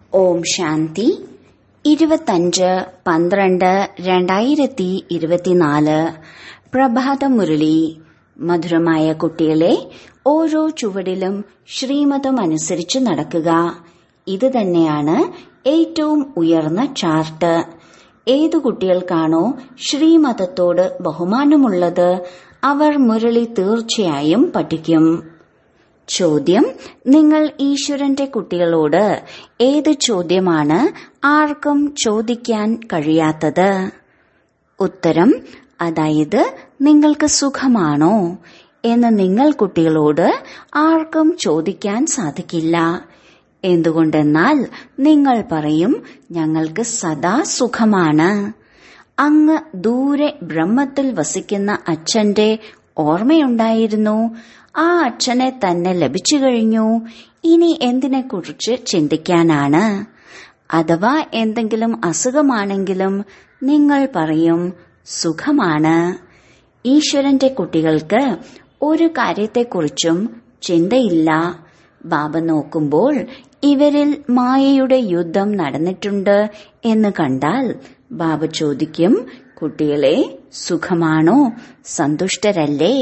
ഓം ശാന്തി ഇരുപത്തഞ്ച് പന്ത്രണ്ട് രണ്ടായിരത്തി ഇരുപത്തിനാല് പ്രഭാത മുരളി മധുരമായ കുട്ടികളെ ഓരോ ചുവടിലും ശ്രീമതം അനുസരിച്ച് നടക്കുക ഇത് തന്നെയാണ് ഏറ്റവും ഉയർന്ന ചാർട്ട് ഏതു കുട്ടികൾക്കാണോ ശ്രീമതത്തോട് ബഹുമാനമുള്ളത് അവർ മുരളി തീർച്ചയായും പഠിക്കും ചോദ്യം നിങ്ങൾ ഈശ്വരന്റെ കുട്ടികളോട് ഏത് ചോദ്യമാണ് ആർക്കും ചോദിക്കാൻ കഴിയാത്തത് ഉത്തരം അതായത് നിങ്ങൾക്ക് സുഖമാണോ എന്ന് നിങ്ങൾ കുട്ടികളോട് ആർക്കും ചോദിക്കാൻ സാധിക്കില്ല എന്തുകൊണ്ടെന്നാൽ നിങ്ങൾ പറയും ഞങ്ങൾക്ക് സദാ സുഖമാണ് അങ്ങ് ദൂരെ ബ്രഹ്മത്തിൽ വസിക്കുന്ന അച്ഛന്റെ ഓർമ്മയുണ്ടായിരുന്നു ആ അച്ഛനെ തന്നെ ലഭിച്ചു കഴിഞ്ഞു ഇനി എന്തിനെക്കുറിച്ച് ചിന്തിക്കാനാണ് അഥവാ എന്തെങ്കിലും അസുഖമാണെങ്കിലും നിങ്ങൾ പറയും സുഖമാണ് ഈശ്വരന്റെ കുട്ടികൾക്ക് ഒരു കാര്യത്തെക്കുറിച്ചും ചിന്തയില്ല ബാബ നോക്കുമ്പോൾ ഇവരിൽ മായയുടെ യുദ്ധം നടന്നിട്ടുണ്ട് എന്ന് കണ്ടാൽ ബാബ ചോദിക്കും കുട്ടികളെ സുഖമാണോ സന്തുഷ്ടരല്ലേ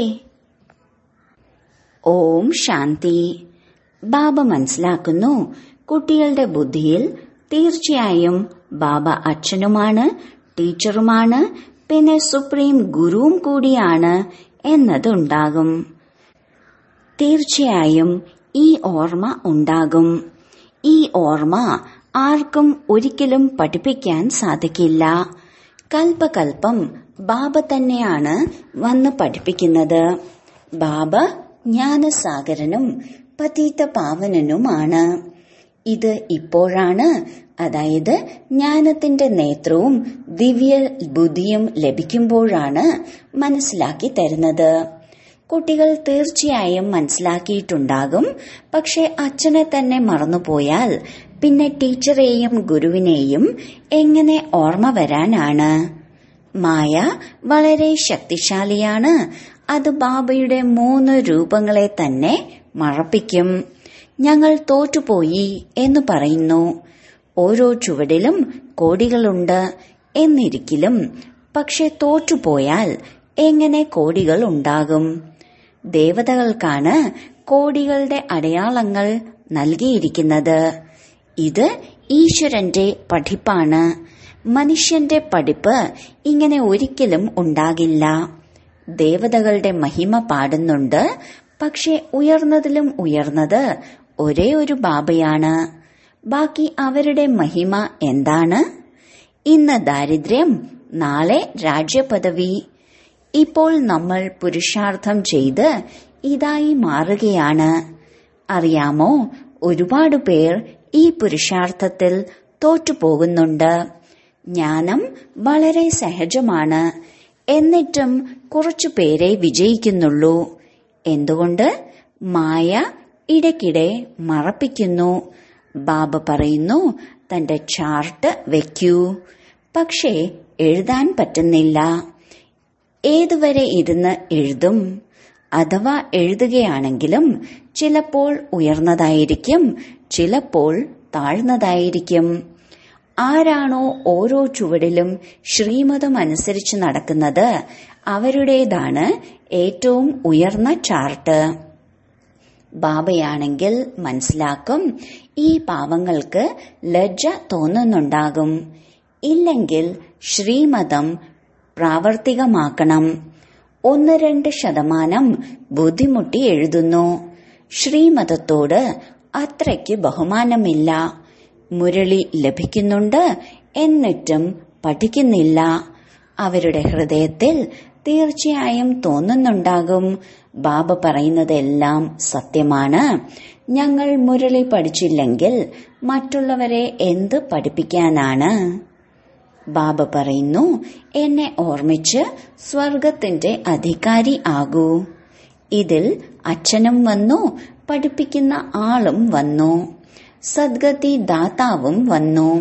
ഓം ശാന്തി ബാബ മനസ്സിലാക്കുന്നു കുട്ടികളുടെ ബുദ്ധിയിൽ തീർച്ചയായും ബാബ അച്ഛനുമാണ് ടീച്ചറുമാണ് പിന്നെ സുപ്രീം ഗുരുവും കൂടിയാണ് എന്നതുണ്ടാകും തീർച്ചയായും ഈ ഓർമ്മ ഉണ്ടാകും ഈ ഓർമ്മ ആർക്കും ഒരിക്കലും പഠിപ്പിക്കാൻ സാധിക്കില്ല കൽപ്പകൽപ്പം ബാബ തന്നെയാണ് വന്ന് പഠിപ്പിക്കുന്നത് ബാബ ജ്ഞാനസാഗരനും പതീത പാവനനുമാണ് ഇത് ഇപ്പോഴാണ് അതായത് ജ്ഞാനത്തിന്റെ നേത്രവും ദിവ്യ ബുദ്ധിയും ലഭിക്കുമ്പോഴാണ് മനസ്സിലാക്കി തരുന്നത് കുട്ടികൾ തീർച്ചയായും മനസ്സിലാക്കിയിട്ടുണ്ടാകും പക്ഷെ അച്ഛനെ തന്നെ മറന്നുപോയാൽ പിന്നെ ടീച്ചറെയും ഗുരുവിനെയും എങ്ങനെ ഓർമ്മ വരാനാണ് മായ വളരെ ശക്തിശാലിയാണ് അത് ബാബയുടെ മൂന്ന് രൂപങ്ങളെ തന്നെ മറപ്പിക്കും ഞങ്ങൾ തോറ്റുപോയി എന്ന് പറയുന്നു ഓരോ ചുവടിലും കോടികളുണ്ട് എന്നിരിക്കലും പക്ഷെ തോറ്റുപോയാൽ എങ്ങനെ കോടികൾ ഉണ്ടാകും ദേവതകൾക്കാണ് കോടികളുടെ അടയാളങ്ങൾ നൽകിയിരിക്കുന്നത് ഇത് ഈശ്വരന്റെ പഠിപ്പാണ് മനുഷ്യന്റെ പഠിപ്പ് ഇങ്ങനെ ഒരിക്കലും ഉണ്ടാകില്ല ദേവതകളുടെ മഹിമ പാടുന്നുണ്ട് പക്ഷെ ഉയർന്നതിലും ഉയർന്നത് ഒരേ ഒരു ബാബയാണ് ബാക്കി അവരുടെ മഹിമ എന്താണ് ഇന്ന് ദാരിദ്ര്യം നാളെ രാജ്യപദവി ഇപ്പോൾ നമ്മൾ പുരുഷാർത്ഥം ചെയ്ത് ഇതായി മാറുകയാണ് അറിയാമോ ഒരുപാട് പേർ ഈ പുരുഷാർത്ഥത്തിൽ തോറ്റുപോകുന്നുണ്ട് ജ്ഞാനം വളരെ സഹജമാണ് എന്നിട്ടും കുറച്ചു പേരെ വിജയിക്കുന്നുള്ളൂ എന്തുകൊണ്ട് മായ ഇടയ്ക്കിടെ മറപ്പിക്കുന്നു ബാബ പറയുന്നു തന്റെ ചാർട്ട് വെക്കൂ പക്ഷേ എഴുതാൻ പറ്റുന്നില്ല ഏതുവരെ ഇരുന്ന് എഴുതും അഥവാ എഴുതുകയാണെങ്കിലും ചിലപ്പോൾ ഉയർന്നതായിരിക്കും ചിലപ്പോൾ താഴ്ന്നതായിരിക്കും ആരാണോ ഓരോ ചുവടിലും ശ്രീമതം അനുസരിച്ച് നടക്കുന്നത് അവരുടേതാണ് ഏറ്റവും ഉയർന്ന ചാർട്ട് ബാബയാണെങ്കിൽ മനസ്സിലാക്കും ഈ പാവങ്ങൾക്ക് ലജ്ജ തോന്നുന്നുണ്ടാകും ഇല്ലെങ്കിൽ ശ്രീമതം പ്രാവർത്തികമാക്കണം ഒന്ന് രണ്ട് ശതമാനം ബുദ്ധിമുട്ടി എഴുതുന്നു ശ്രീമതത്തോട് അത്രയ്ക്ക് ബഹുമാനമില്ല മുരളി ലഭിക്കുന്നുണ്ട് എന്നിട്ടും പഠിക്കുന്നില്ല അവരുടെ ഹൃദയത്തിൽ തീർച്ചയായും തോന്നുന്നുണ്ടാകും ബാബ പറയുന്നതെല്ലാം സത്യമാണ് ഞങ്ങൾ മുരളി പഠിച്ചില്ലെങ്കിൽ മറ്റുള്ളവരെ എന്ത് പഠിപ്പിക്കാനാണ് ബാബ പറയുന്നു എന്നെ ഓർമ്മിച്ച് സ്വർഗത്തിന്റെ അധികാരി ആകൂ ഇതിൽ അച്ഛനും വന്നു പഠിപ്പിക്കുന്ന ആളും വന്നു സദ്ഗതി ദാതാവും വന്നു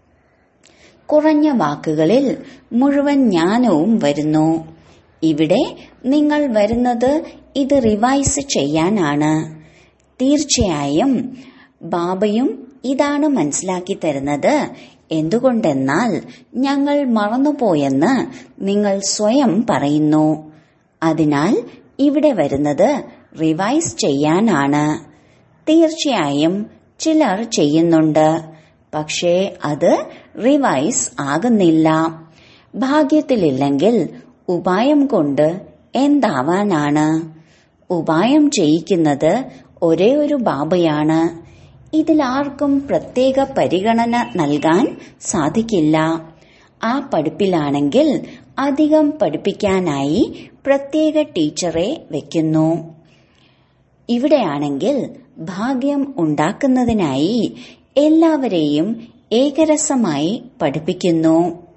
കുറഞ്ഞ വാക്കുകളിൽ മുഴുവൻ ജ്ഞാനവും വരുന്നു ഇവിടെ നിങ്ങൾ വരുന്നത് ഇത് റിവൈസ് ചെയ്യാനാണ് തീർച്ചയായും ബാബയും ഇതാണ് മനസ്സിലാക്കി തരുന്നത് എന്തുകൊണ്ടെന്നാൽ ഞങ്ങൾ മറന്നുപോയെന്ന് നിങ്ങൾ സ്വയം പറയുന്നു അതിനാൽ ഇവിടെ വരുന്നത് റിവൈസ് ചെയ്യാനാണ് തീർച്ചയായും ചിലർ ചെയ്യുന്നുണ്ട് പക്ഷേ അത് റിവൈസ് ആകുന്നില്ല ഭാഗ്യത്തിലില്ലെങ്കിൽ ഉപായം കൊണ്ട് എന്താവാനാണ് ഉപായം ചെയ്യിക്കുന്നത് ഒരേ ഒരു ബാബയാണ് ഇതിലാർക്കും പ്രത്യേക പരിഗണന നൽകാൻ സാധിക്കില്ല ആ പഠിപ്പിലാണെങ്കിൽ അധികം പഠിപ്പിക്കാനായി പ്രത്യേക ടീച്ചറെ വെക്കുന്നു ഇവിടെയാണെങ്കിൽ ഭാഗ്യം ഉണ്ടാക്കുന്നതിനായി എല്ലാവരെയും ഏകരസമായി പഠിപ്പിക്കുന്നു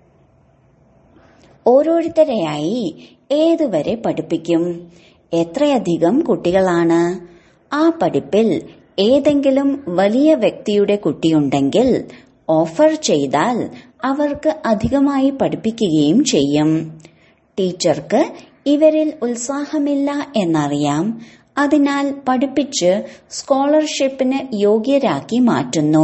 ഓരോരുത്തരെയായി ഏതുവരെ പഠിപ്പിക്കും എത്രയധികം കുട്ടികളാണ് ആ പഠിപ്പിൽ ഏതെങ്കിലും വലിയ വ്യക്തിയുടെ കുട്ടിയുണ്ടെങ്കിൽ ഓഫർ ചെയ്താൽ അവർക്ക് അധികമായി പഠിപ്പിക്കുകയും ചെയ്യും ടീച്ചർക്ക് ഇവരിൽ ഉത്സാഹമില്ല എന്നറിയാം അതിനാൽ പഠിപ്പിച്ച് സ്കോളർഷിപ്പിന് യോഗ്യരാക്കി മാറ്റുന്നു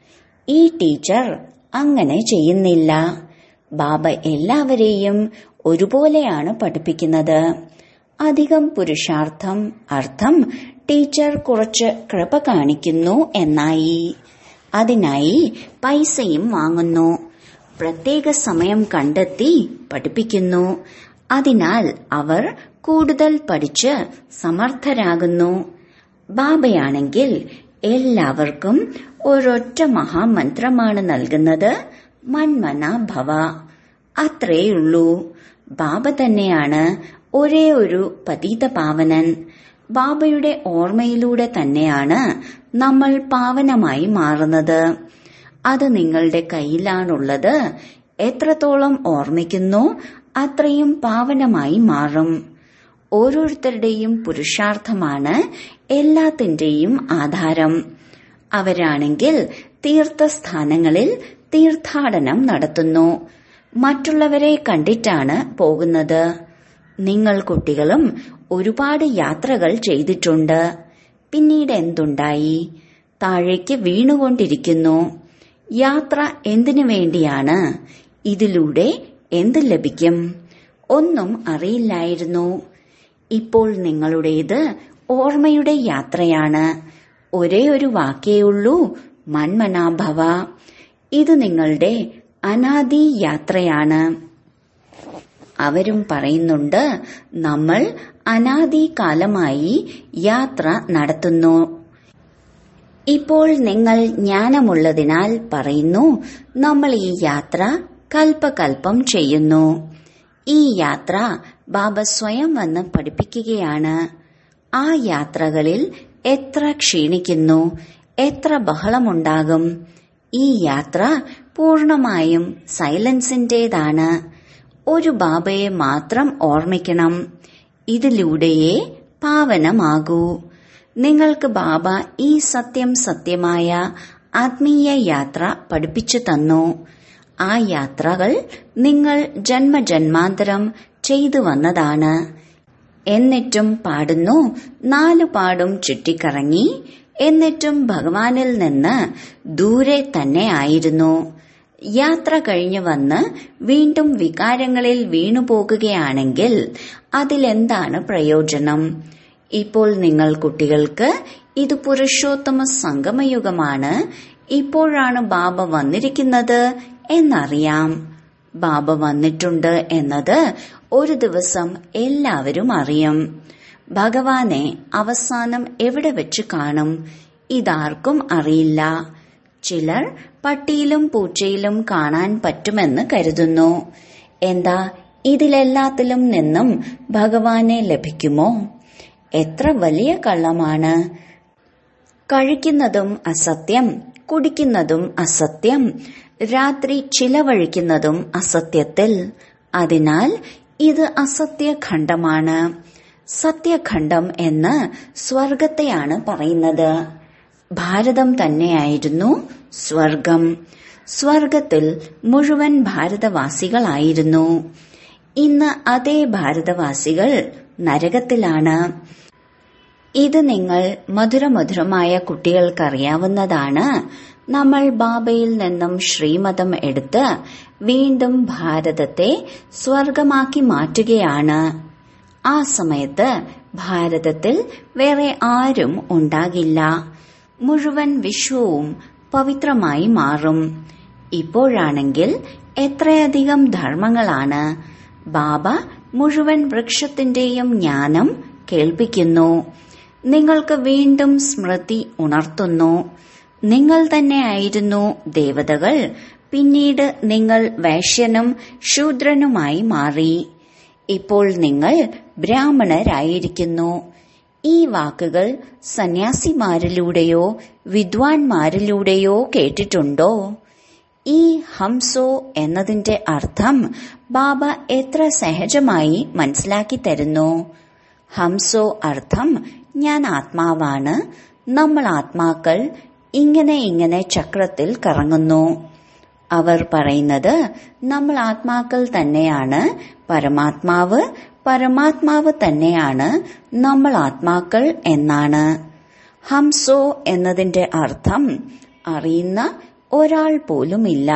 ഈ ടീച്ചർ അങ്ങനെ ചെയ്യുന്നില്ല ബാബ എല്ലാവരെയും ഒരുപോലെയാണ് പഠിപ്പിക്കുന്നത് അധികം പുരുഷാർത്ഥം അർത്ഥം ടീച്ചർ കുറച്ച് കൃപ കാണിക്കുന്നു എന്നായി അതിനായി പൈസയും വാങ്ങുന്നു പ്രത്യേക സമയം കണ്ടെത്തി പഠിപ്പിക്കുന്നു അതിനാൽ അവർ കൂടുതൽ പഠിച്ച് സമർത്ഥരാകുന്നു ബാബയാണെങ്കിൽ എല്ലാവർക്കും ഒരൊറ്റ മഹാമന്ത്രമാണ് നൽകുന്നത് മന്മന ഭവ അത്രേയുള്ളൂ ബാബ തന്നെയാണ് ഒരേ ഒരു പതീത പാവനൻ ബാബയുടെ ഓർമ്മയിലൂടെ തന്നെയാണ് നമ്മൾ പാവനമായി മാറുന്നത് അത് നിങ്ങളുടെ കയ്യിലാണുള്ളത് എത്രത്തോളം ഓർമ്മിക്കുന്നു അത്രയും പാവനമായി മാറും ഓരോരുത്തരുടെയും പുരുഷാർത്ഥമാണ് എല്ലാത്തിന്റെയും ആധാരം അവരാണെങ്കിൽ തീർത്ഥസ്ഥാനങ്ങളിൽ തീർത്ഥാടനം നടത്തുന്നു മറ്റുള്ളവരെ കണ്ടിട്ടാണ് പോകുന്നത് നിങ്ങൾ കുട്ടികളും ഒരുപാട് യാത്രകൾ ചെയ്തിട്ടുണ്ട് പിന്നീട് എന്തുണ്ടായി താഴേക്ക് വീണുകൊണ്ടിരിക്കുന്നു യാത്ര എന്തിനു വേണ്ടിയാണ് ഇതിലൂടെ എന്ത് ലഭിക്കും ഒന്നും അറിയില്ലായിരുന്നു ഇപ്പോൾ നിങ്ങളുടേത് ഓർമ്മയുടെ യാത്രയാണ് ഒരേ ഒരു വാക്കേയുള്ളൂ മന്മനാഭവ ഇത് നിങ്ങളുടെ അനാദി യാത്രയാണ് അവരും പറയുന്നുണ്ട് നമ്മൾ അനാദി കാലമായി യാത്ര നടത്തുന്നു ഇപ്പോൾ നിങ്ങൾ ജ്ഞാനമുള്ളതിനാൽ പറയുന്നു നമ്മൾ ഈ യാത്ര കൽപ്പകൽപ്പം ചെയ്യുന്നു ഈ യാത്ര ബാബ സ്വയം വന്ന് പഠിപ്പിക്കുകയാണ് ആ യാത്രകളിൽ എത്ര ക്ഷീണിക്കുന്നു എത്ര ബഹളമുണ്ടാകും ഈ യാത്ര പൂർണമായും സൈലൻസിന്റേതാണ് ഒരു ബാബയെ മാത്രം ഓർമ്മിക്കണം ഇതിലൂടെയേ പാവനമാകൂ നിങ്ങൾക്ക് ബാബ ഈ സത്യം സത്യമായ ആത്മീയ യാത്ര പഠിപ്പിച്ചു തന്നു ആ യാത്രകൾ നിങ്ങൾ ജന്മജന്മാന്തരം ചെയ്തു വന്നതാണ് എന്നിട്ടും പാടുന്നു നാലു പാടും ചുറ്റിക്കറങ്ങി എന്നിട്ടും ഭഗവാനിൽ നിന്ന് ദൂരെ തന്നെ ആയിരുന്നു യാത്ര കഴിഞ്ഞു വന്ന് വീണ്ടും വികാരങ്ങളിൽ വീണുപോകുകയാണെങ്കിൽ അതിലെന്താണ് പ്രയോജനം ഇപ്പോൾ നിങ്ങൾ കുട്ടികൾക്ക് ഇത് പുരുഷോത്തമ സംഗമയുഗമാണ് ഇപ്പോഴാണ് ബാബ വന്നിരിക്കുന്നത് എന്നറിയാം ബാബ വന്നിട്ടുണ്ട് എന്നത് ഒരു ദിവസം എല്ലാവരും അറിയും ഭഗവാനെ അവസാനം എവിടെ വെച്ച് കാണും ഇതാർക്കും അറിയില്ല ചിലർ പട്ടിയിലും പൂച്ചയിലും കാണാൻ പറ്റുമെന്ന് കരുതുന്നു എന്താ ഇതിലെല്ലാത്തിലും നിന്നും ഭഗവാനെ ലഭിക്കുമോ എത്ര വലിയ കള്ളമാണ് കഴിക്കുന്നതും അസത്യം കുടിക്കുന്നതും അസത്യം രാത്രി ചിലവഴിക്കുന്നതും അസത്യത്തിൽ അതിനാൽ ഇത് അസത്യഖണ്ഡമാണ് സത്യഖണ്ഡം എന്ന് സ്വർഗത്തെയാണ് പറയുന്നത് ഭാരതം തന്നെയായിരുന്നു സ്വർഗം സ്വർഗത്തിൽ മുഴുവൻ ഭാരതവാസികളായിരുന്നു ഇന്ന് അതേ ഭാരതവാസികൾ നരകത്തിലാണ് ഇത് നിങ്ങൾ മധുരമധുരമായ കുട്ടികൾക്കറിയാവുന്നതാണ് നമ്മൾ ബാബയിൽ നിന്നും ശ്രീമതം എടുത്ത് വീണ്ടും ഭാരതത്തെ സ്വർഗമാക്കി മാറ്റുകയാണ് ആ സമയത്ത് ഭാരതത്തിൽ വേറെ ആരും ഉണ്ടാകില്ല മുഴുവൻ വിശ്വവും പവിത്രമായി മാറും ഇപ്പോഴാണെങ്കിൽ എത്രയധികം ധർമ്മങ്ങളാണ് ബാബ മുഴുവൻ വൃക്ഷത്തിന്റെയും ജ്ഞാനം കേൾപ്പിക്കുന്നു നിങ്ങൾക്ക് വീണ്ടും സ്മൃതി ഉണർത്തുന്നു നിങ്ങൾ തന്നെയായിരുന്നു ദേവതകൾ പിന്നീട് നിങ്ങൾ വൈശ്യനും ശൂദ്രനുമായി മാറി ഇപ്പോൾ നിങ്ങൾ ബ്രാഹ്മണരായിരിക്കുന്നു ഈ വാക്കുകൾ സന്യാസിമാരിലൂടെയോ വിദ്വാൻമാരിലൂടെയോ കേട്ടിട്ടുണ്ടോ ഈ ഹംസോ എന്നതിന്റെ അർത്ഥം ബാബ എത്ര സഹജമായി മനസ്സിലാക്കി തരുന്നു ഹംസോ അർത്ഥം ഞാൻ ആത്മാവാണ് നമ്മൾ ആത്മാക്കൾ ഇങ്ങനെ ഇങ്ങനെ ചക്രത്തിൽ കറങ്ങുന്നു അവർ പറയുന്നത് നമ്മൾ ആത്മാക്കൾ തന്നെയാണ് പരമാത്മാവ് പരമാത്മാവ് തന്നെയാണ് നമ്മൾ ആത്മാക്കൾ എന്നാണ് ഹംസോ എന്നതിന്റെ അർത്ഥം അറിയുന്ന ഒരാൾ പോലുമില്ല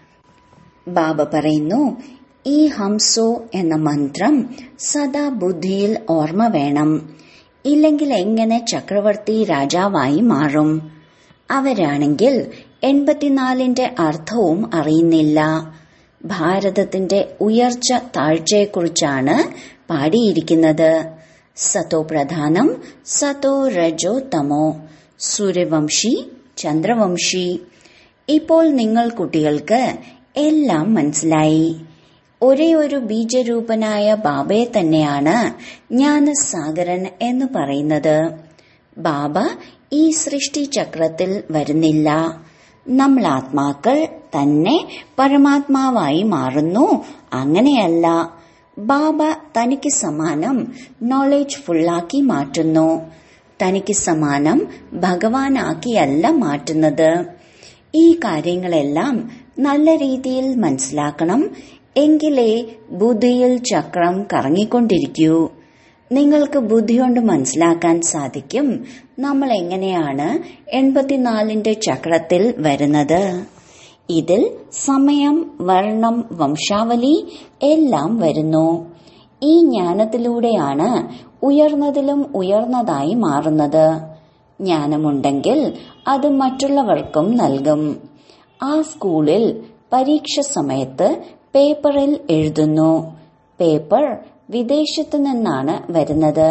ബാബ പറയുന്നു ഈ ഹംസോ എന്ന മന്ത്രം സദാ ബുദ്ധിയിൽ ഓർമ്മ വേണം ഇല്ലെങ്കിൽ എങ്ങനെ ചക്രവർത്തി രാജാവായി മാറും അവരാണെങ്കിൽ എൺപത്തിനാലിന്റെ അർത്ഥവും അറിയുന്നില്ല ഭാരതത്തിന്റെ ഉയർച്ച താഴ്ചയെക്കുറിച്ചാണ് പാടിയിരിക്കുന്നത് സതോ പ്രധാനം സതോ രജോ തമോ സൂര്യവംശി ചന്ദ്രവംശി ഇപ്പോൾ നിങ്ങൾ കുട്ടികൾക്ക് എല്ലാം മനസ്സിലായി ഒരേ ഒരു ബീജരൂപനായ ബാബയെ തന്നെയാണ് ജ്ഞാനസാഗരൻ എന്ന് പറയുന്നത് ബാബ ഈ സൃഷ്ടി ചക്രത്തിൽ വരുന്നില്ല നമ്മൾ ആത്മാക്കൾ തന്നെ പരമാത്മാവായി മാറുന്നു അങ്ങനെയല്ല ബാബ തനിക്ക് സമാനം നോളജ് ഫുള്ളാക്കി മാറ്റുന്നു തനിക്ക് സമാനം ഭഗവാനാക്കിയല്ല മാറ്റുന്നത് ഈ കാര്യങ്ങളെല്ലാം നല്ല രീതിയിൽ മനസ്സിലാക്കണം എങ്കിലേ ബുദ്ധിയിൽ ചക്രം കറങ്ങിക്കൊണ്ടിരിക്കൂ നിങ്ങൾക്ക് ബുദ്ധി കൊണ്ട് മനസ്സിലാക്കാൻ സാധിക്കും നമ്മൾ എങ്ങനെയാണ് എൺപത്തിനാലിന്റെ ചക്രത്തിൽ വരുന്നത് ഇതിൽ സമയം വർണ്ണം വംശാവലി എല്ലാം വരുന്നു ഈ ജ്ഞാനത്തിലൂടെയാണ് ഉയർന്നതിലും ഉയർന്നതായി മാറുന്നത് ജ്ഞാനമുണ്ടെങ്കിൽ അത് മറ്റുള്ളവർക്കും നൽകും ആ സ്കൂളിൽ പരീക്ഷ സമയത്ത് പേപ്പറിൽ എഴുതുന്നു പേപ്പർ വിദേശത്തു നിന്നാണ് വരുന്നത്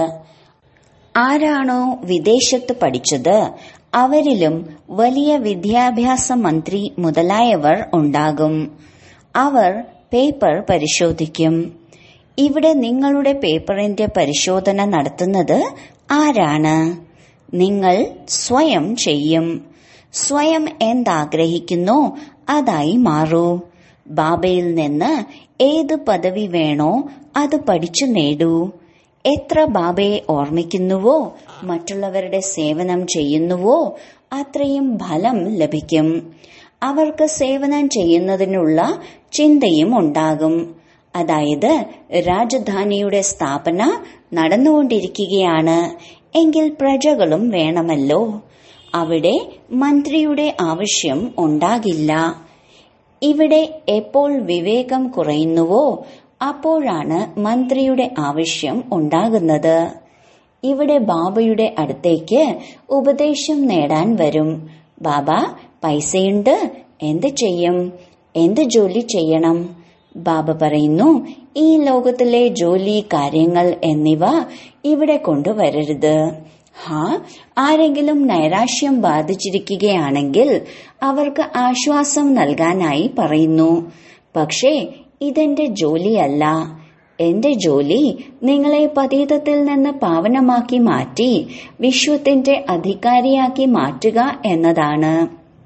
ആരാണോ വിദേശത്ത് പഠിച്ചത് അവരിലും വലിയ വിദ്യാഭ്യാസ മന്ത്രി മുതലായവർ ഉണ്ടാകും അവർ പേപ്പർ പരിശോധിക്കും ഇവിടെ നിങ്ങളുടെ പേപ്പറിന്റെ പരിശോധന നടത്തുന്നത് ആരാണ് നിങ്ങൾ സ്വയം ചെയ്യും സ്വയം എന്താഗ്രഹിക്കുന്നോ അതായി മാറൂ ബാബയിൽ നിന്ന് ഏത് പദവി വേണോ അത് പഠിച്ചു നേടൂ എത്ര ബാബയെ ഓർമ്മിക്കുന്നുവോ മറ്റുള്ളവരുടെ സേവനം ചെയ്യുന്നുവോ അത്രയും ഫലം ലഭിക്കും അവർക്ക് സേവനം ചെയ്യുന്നതിനുള്ള ചിന്തയും ഉണ്ടാകും അതായത് രാജധാനിയുടെ സ്ഥാപന നടന്നുകൊണ്ടിരിക്കുകയാണ് എങ്കിൽ പ്രജകളും വേണമല്ലോ അവിടെ മന്ത്രിയുടെ ആവശ്യം ഉണ്ടാകില്ല ഇവിടെ എപ്പോൾ വിവേകം കുറയുന്നുവോ അപ്പോഴാണ് മന്ത്രിയുടെ ആവശ്യം ഉണ്ടാകുന്നത് ഇവിടെ ബാബയുടെ അടുത്തേക്ക് ഉപദേശം നേടാൻ വരും ബാബ പൈസയുണ്ട് എന്ത് ചെയ്യും എന്ത് ജോലി ചെയ്യണം ബാബ പറയുന്നു ഈ ലോകത്തിലെ ജോലി കാര്യങ്ങൾ എന്നിവ ഇവിടെ കൊണ്ടുവരരുത് ഹാ ആരെങ്കിലും നൈരാശ്യം ബാധിച്ചിരിക്കുകയാണെങ്കിൽ അവർക്ക് ആശ്വാസം നൽകാനായി പറയുന്നു പക്ഷേ ഇതെന്റെ ജോലിയല്ല എന്റെ ജോലി നിങ്ങളെ പതീതത്തിൽ നിന്ന് പാവനമാക്കി മാറ്റി വിശ്വത്തിന്റെ അധികാരിയാക്കി മാറ്റുക എന്നതാണ്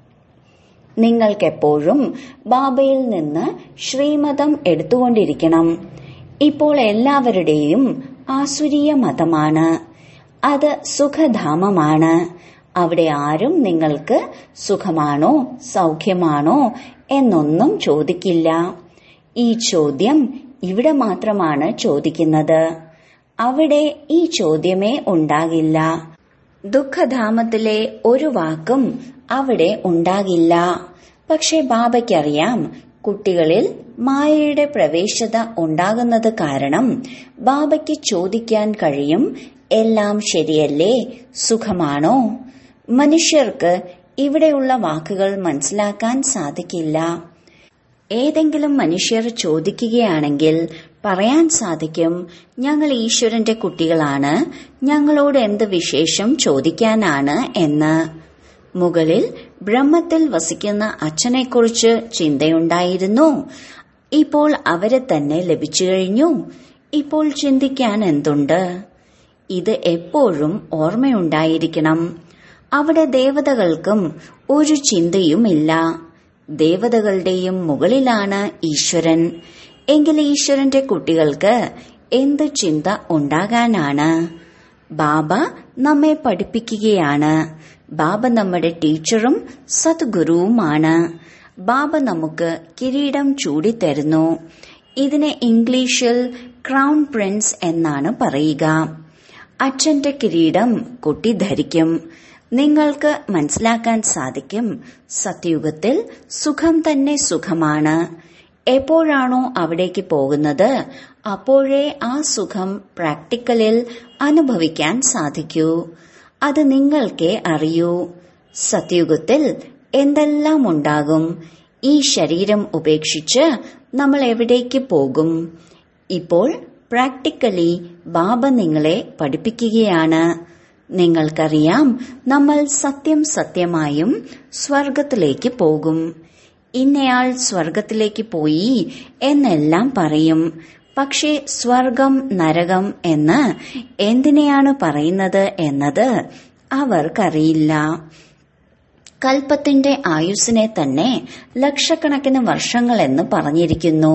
നിങ്ങൾക്കെപ്പോഴും ബാബയിൽ നിന്ന് ശ്രീമതം എടുത്തുകൊണ്ടിരിക്കണം ഇപ്പോൾ എല്ലാവരുടെയും ആസുരീയ മതമാണ് അത് സുഖധാമമാണ് അവിടെ ആരും നിങ്ങൾക്ക് സുഖമാണോ സൗഖ്യമാണോ എന്നൊന്നും ചോദിക്കില്ല ഈ ചോദ്യം ഇവിടെ മാത്രമാണ് ചോദിക്കുന്നത് അവിടെ ഈ ചോദ്യമേ ഉണ്ടാകില്ല ദുഃഖധാമത്തിലെ ഒരു വാക്കും അവിടെ ഉണ്ടാകില്ല പക്ഷെ ബാബയ്ക്കറിയാം കുട്ടികളിൽ മായയുടെ പ്രവേശത ഉണ്ടാകുന്നത് കാരണം ബാബയ്ക്ക് ചോദിക്കാൻ കഴിയും എല്ലാം ശരിയല്ലേ സുഖമാണോ മനുഷ്യർക്ക് ഇവിടെയുള്ള വാക്കുകൾ മനസ്സിലാക്കാൻ സാധിക്കില്ല ഏതെങ്കിലും മനുഷ്യർ ചോദിക്കുകയാണെങ്കിൽ പറയാൻ സാധിക്കും ഞങ്ങൾ ഈശ്വരന്റെ കുട്ടികളാണ് ഞങ്ങളോട് എന്ത് വിശേഷം ചോദിക്കാനാണ് എന്ന് മുകളിൽ ബ്രഹ്മത്തിൽ വസിക്കുന്ന അച്ഛനെക്കുറിച്ച് ചിന്തയുണ്ടായിരുന്നു ഇപ്പോൾ അവരെ തന്നെ ലഭിച്ചു കഴിഞ്ഞു ഇപ്പോൾ ചിന്തിക്കാൻ എന്തുണ്ട് ഇത് എപ്പോഴും ഓർമ്മയുണ്ടായിരിക്കണം അവിടെ ദേവതകൾക്കും ഒരു ചിന്തയുമില്ല ദേവതകളുടെയും മുകളിലാണ് ഈശ്വരൻ എങ്കിൽ ഈശ്വരന്റെ കുട്ടികൾക്ക് എന്ത് ചിന്ത ഉണ്ടാകാനാണ് ബാബ നമ്മെ പഠിപ്പിക്കുകയാണ് ബാബ നമ്മുടെ ടീച്ചറും സദ്ഗുരുവുമാണ് ബാബ നമുക്ക് കിരീടം ചൂടിത്തരുന്നു ഇതിനെ ഇംഗ്ലീഷിൽ ക്രൗൺ പ്രിൻസ് എന്നാണ് പറയുക അച്ഛന്റെ കിരീടം കുട്ടി ധരിക്കും നിങ്ങൾക്ക് മനസ്സിലാക്കാൻ സാധിക്കും സത്യുഗത്തിൽ സുഖം തന്നെ സുഖമാണ് എപ്പോഴാണോ അവിടേക്ക് പോകുന്നത് അപ്പോഴേ ആ സുഖം പ്രാക്ടിക്കലിൽ അനുഭവിക്കാൻ സാധിക്കൂ അത് നിങ്ങൾക്കേ അറിയൂ സത്യുഗത്തിൽ എന്തെല്ലാം ഉണ്ടാകും ഈ ശരീരം ഉപേക്ഷിച്ച് നമ്മൾ എവിടേക്ക് പോകും ഇപ്പോൾ പ്രാക്ടിക്കലി ബാബ നിങ്ങളെ പഠിപ്പിക്കുകയാണ് നിങ്ങൾക്കറിയാം നമ്മൾ സത്യം സത്യമായും സ്വർഗത്തിലേക്ക് പോകും ഇന്നയാൾ സ്വർഗത്തിലേക്ക് പോയി എന്നെല്ലാം പറയും പക്ഷേ സ്വർഗം നരകം എന്ന് എന്തിനെയാണ് പറയുന്നത് എന്നത് അവർക്കറിയില്ല കൽപ്പത്തിന്റെ ആയുസ്സിനെ തന്നെ ലക്ഷക്കണക്കിന് വർഷങ്ങളെന്ന് പറഞ്ഞിരിക്കുന്നു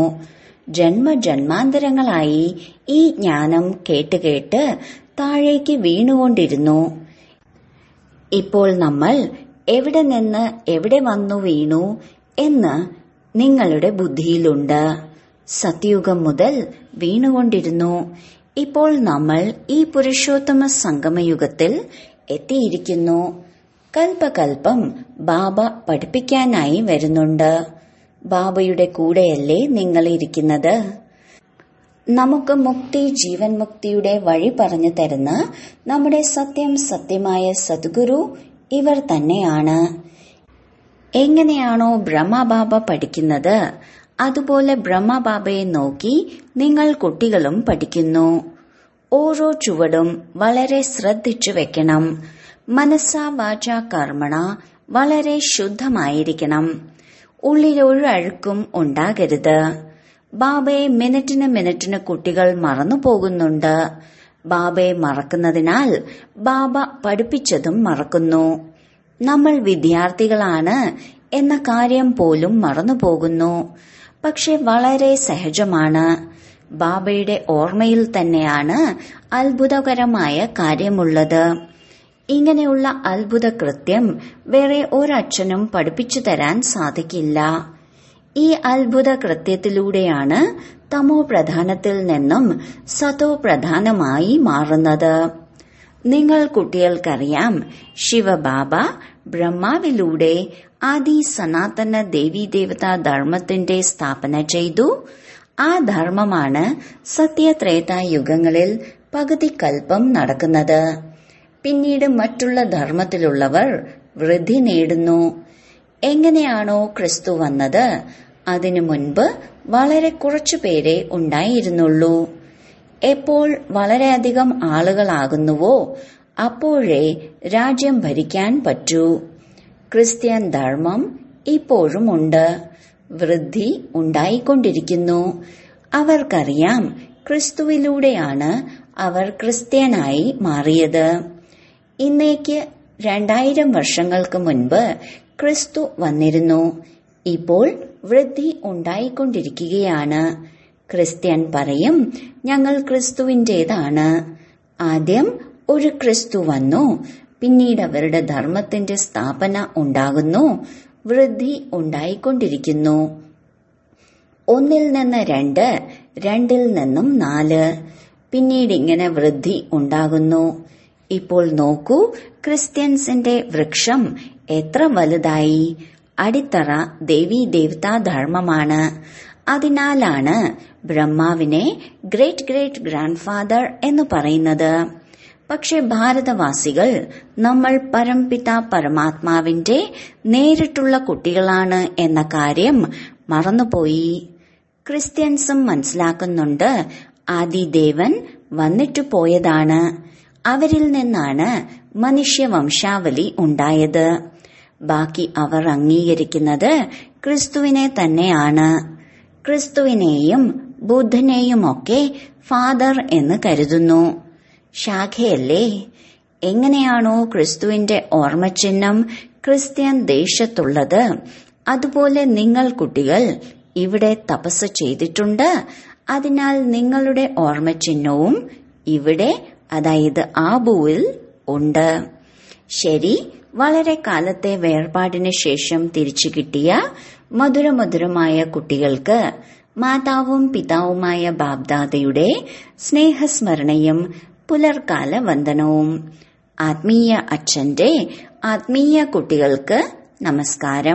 ജന്മജന്മാന്തരങ്ങളായി ഈ ജ്ഞാനം കേട്ടുകേട്ട് താഴേക്ക് വീണുകൊണ്ടിരുന്നു ഇപ്പോൾ നമ്മൾ എവിടെ നിന്ന് എവിടെ വന്നു വീണു എന്ന് നിങ്ങളുടെ ബുദ്ധിയിലുണ്ട് സത്യുഗം മുതൽ വീണുകൊണ്ടിരുന്നു ഇപ്പോൾ നമ്മൾ ഈ പുരുഷോത്തമ സംഗമയുഗത്തിൽ എത്തിയിരിക്കുന്നു കൽപ്പകൽപ്പം ബാബ പഠിപ്പിക്കാനായി വരുന്നുണ്ട് ബാബയുടെ കൂടെയല്ലേ നിങ്ങൾ ഇരിക്കുന്നത് നമുക്ക് മുക്തി ജീവൻ മുക്തിയുടെ വഴി പറഞ്ഞു തരുന്ന നമ്മുടെ സത്യം സത്യമായ സദ്ഗുരു ഇവർ തന്നെയാണ് എങ്ങനെയാണോ ബ്രഹ്മബാബ പഠിക്കുന്നത് അതുപോലെ ബ്രഹ്മബാബയെ നോക്കി നിങ്ങൾ കുട്ടികളും പഠിക്കുന്നു ഓരോ ചുവടും വളരെ ശ്രദ്ധിച്ചു വെക്കണം മനസ്സാ വാച കർമ്മണ വളരെ ശുദ്ധമായിരിക്കണം ഉള്ളിലൊരു അഴുക്കും ഉണ്ടാകരുത് ബാബയെ മിനിറ്റിന് മിനിറ്റിന് കുട്ടികൾ മറന്നു പോകുന്നുണ്ട് ബാബയെ മറക്കുന്നതിനാൽ ബാബ പഠിപ്പിച്ചതും മറക്കുന്നു നമ്മൾ വിദ്യാർത്ഥികളാണ് എന്ന കാര്യം പോലും മറന്നുപോകുന്നു പക്ഷെ വളരെ സഹജമാണ് ബാബയുടെ ഓർമ്മയിൽ തന്നെയാണ് അത്ഭുതകരമായ കാര്യമുള്ളത് ഇങ്ങനെയുള്ള അത്ഭുത കൃത്യം വേറെ ഒരച്ഛനും പഠിപ്പിച്ചു തരാൻ സാധിക്കില്ല ഈ അത്ഭുത കൃത്യത്തിലൂടെയാണ് തമോ പ്രധാനത്തിൽ നിന്നും സതോ പ്രധാനമായി മാറുന്നത് നിങ്ങൾ കുട്ടികൾക്കറിയാം ശിവബാബ ബ്രഹ്മാവിലൂടെ ആദി സനാതന ദേവീദേവതാ ധർമ്മത്തിന്റെ സ്ഥാപന ചെയ്തു ആ ധർമ്മമാണ് സത്യത്രേത യുഗങ്ങളിൽ പകുതി കൽപ്പം നടക്കുന്നത് പിന്നീട് മറ്റുള്ള ധർമ്മത്തിലുള്ളവർ വൃദ്ധി നേടുന്നു എങ്ങനെയാണോ ക്രിസ്തു വന്നത് അതിനു മുൻപ് വളരെ കുറച്ചു പേരെ ഉണ്ടായിരുന്നുള്ളൂ എപ്പോൾ വളരെയധികം ആളുകളാകുന്നുവോ അപ്പോഴേ രാജ്യം ഭരിക്കാൻ പറ്റൂ ക്രിസ്ത്യൻ ധർമ്മം ഇപ്പോഴുമുണ്ട് വൃദ്ധി ഉണ്ടായിക്കൊണ്ടിരിക്കുന്നു അവർക്കറിയാം ക്രിസ്തുവിലൂടെയാണ് അവർ ക്രിസ്ത്യനായി മാറിയത് ഇന്നേക്ക് രണ്ടായിരം വർഷങ്ങൾക്ക് മുൻപ് ക്രിസ്തു വന്നിരുന്നു ഇപ്പോൾ വൃദ്ധി ഉണ്ടായിക്കൊണ്ടിരിക്കുകയാണ് ക്രിസ്ത്യൻ പറയും ഞങ്ങൾ ക്രിസ്തുവിന്റേതാണ് ആദ്യം ഒരു ക്രിസ്തു വന്നു പിന്നീട് അവരുടെ ധർമ്മത്തിന്റെ സ്ഥാപന ഉണ്ടാകുന്നു വൃദ്ധി ഉണ്ടായിക്കൊണ്ടിരിക്കുന്നു ഒന്നിൽ നിന്ന് രണ്ട് രണ്ടിൽ നിന്നും നാല് പിന്നീട് ഇങ്ങനെ വൃദ്ധി ഉണ്ടാകുന്നു ഇപ്പോൾ നോക്കൂ ക്രിസ്ത്യൻസിന്റെ വൃക്ഷം എത്ര വലുതായി അടിത്തറ ദേവീ ദേവതാ ധർമ്മമാണ് അതിനാലാണ് ബ്രഹ്മാവിനെ ഗ്രേറ്റ് ഗ്രേറ്റ് ഗ്രാൻഡ് ഫാദർ എന്ന് പറയുന്നത് പക്ഷെ ഭാരതവാസികൾ നമ്മൾ പരംപിത പരമാത്മാവിന്റെ നേരിട്ടുള്ള കുട്ടികളാണ് എന്ന കാര്യം മറന്നുപോയി ക്രിസ്ത്യൻസും മനസ്സിലാക്കുന്നുണ്ട് ആദിദേവൻ വന്നിട്ടു പോയതാണ് അവരിൽ നിന്നാണ് മനുഷ്യവംശാവലി ഉണ്ടായത് ബാക്കി അവർ അംഗീകരിക്കുന്നത് ക്രിസ്തുവിനെ തന്നെയാണ് ക്രിസ്തുവിനെയും ബുദ്ധനെയുമൊക്കെ ഫാദർ എന്ന് കരുതുന്നു ശാഖയല്ലേ എങ്ങനെയാണോ ക്രിസ്തുവിന്റെ ഓർമ്മചിഹ്നം ക്രിസ്ത്യൻ ദേശത്തുള്ളത് അതുപോലെ നിങ്ങൾ കുട്ടികൾ ഇവിടെ തപസ് ചെയ്തിട്ടുണ്ട് അതിനാൽ നിങ്ങളുടെ ഓർമ്മചിഹ്നവും ഇവിടെ അതായത് ആബുവിൽ ഉണ്ട് ശരി വളരെ കാലത്തെ വേർപാടിന് ശേഷം തിരിച്ചു കിട്ടിയ മധുരമധുരമായ കുട്ടികൾക്ക് മാതാവും പിതാവുമായ ബാബ്ദാദയുടെ സ്നേഹസ്മരണയും പുലർക്കാല വന്ദനവും ആത്മീയ അച്ഛന്റെ ആത്മീയ കുട്ടികൾക്ക് നമസ്കാരം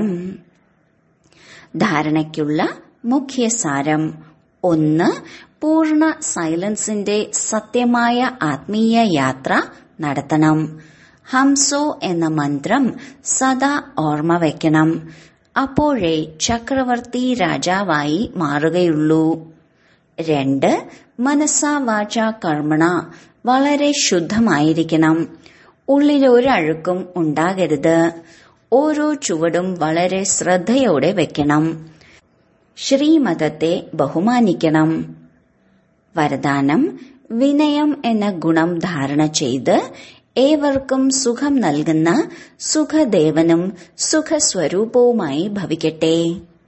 ധാരണയ്ക്കുള്ള മുഖ്യ സാരം ഒന്ന് പൂർണ്ണ സൈലൻസിന്റെ സത്യമായ ആത്മീയ യാത്ര നടത്തണം ഹംസോ എന്ന മന്ത്രം സദാ ഓർമ്മ വയ്ക്കണം അപ്പോഴേ ചക്രവർത്തി രാജാവായി മാറുകയുള്ളൂ രണ്ട് മനസ്സാ വാച കർമ്മണ വളരെ ശുദ്ധമായിരിക്കണം ഉള്ളിലൊരഴുക്കും ഉണ്ടാകരുത് ഓരോ ചുവടും വളരെ ശ്രദ്ധയോടെ വെക്കണം ശ്രീമതത്തെ ബഹുമാനിക്കണം വരദാനം വിനയം എന്ന ഗുണം ധാരണ ചെയ്ത് ഏവർക്കും സുഖം നൽകുന്ന സുഖദേവനും സുഖസ്വരൂപവുമായി ഭവിക്കട്ടെ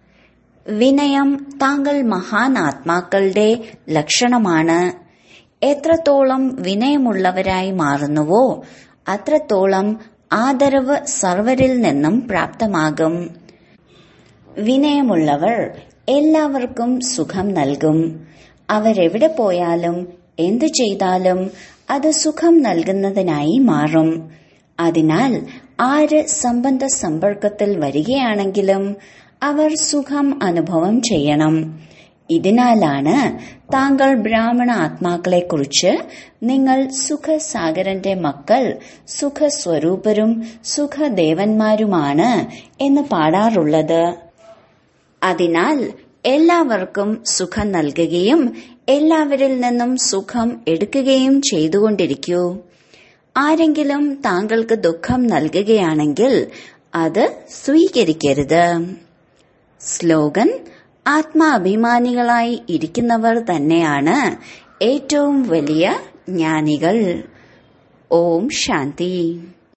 വിനയം താങ്കൾ മഹാൻ ആത്മാക്കളുടെ ലക്ഷണമാണ് എത്രത്തോളം വിനയമുള്ളവരായി മാറുന്നുവോ അത്രത്തോളം ആദരവ് സർവരിൽ നിന്നും പ്രാപ്തമാകും വിനയമുള്ളവർ എല്ലാവർക്കും സുഖം നൽകും അവരെവിടെ പോയാലും എന്തു ചെയ്താലും അത് സുഖം നൽകുന്നതിനായി മാറും അതിനാൽ ആര് സംബന്ധ സമ്പർക്കത്തിൽ വരികയാണെങ്കിലും അവർ സുഖം അനുഭവം ചെയ്യണം ഇതിനാലാണ് താങ്കൾ ബ്രാഹ്മണ ആത്മാക്കളെക്കുറിച്ച് നിങ്ങൾ സുഖസാഗരന്റെ മക്കൾ സുഖസ്വരൂപരും സുഖദേവന്മാരുമാണ് എന്ന് പാടാറുള്ളത് അതിനാൽ എല്ലാവർക്കും സുഖം നൽകുകയും എല്ലാവരിൽ നിന്നും സുഖം എടുക്കുകയും ചെയ്തുകൊണ്ടിരിക്കൂ ആരെങ്കിലും താങ്കൾക്ക് ദുഃഖം നൽകുകയാണെങ്കിൽ അത് സ്വീകരിക്കരുത് സ്ലോഗൻ ആത്മാഭിമാനികളായി ഇരിക്കുന്നവർ തന്നെയാണ് ഏറ്റവും വലിയ ജ്ഞാനികൾ ഓം ശാന്തി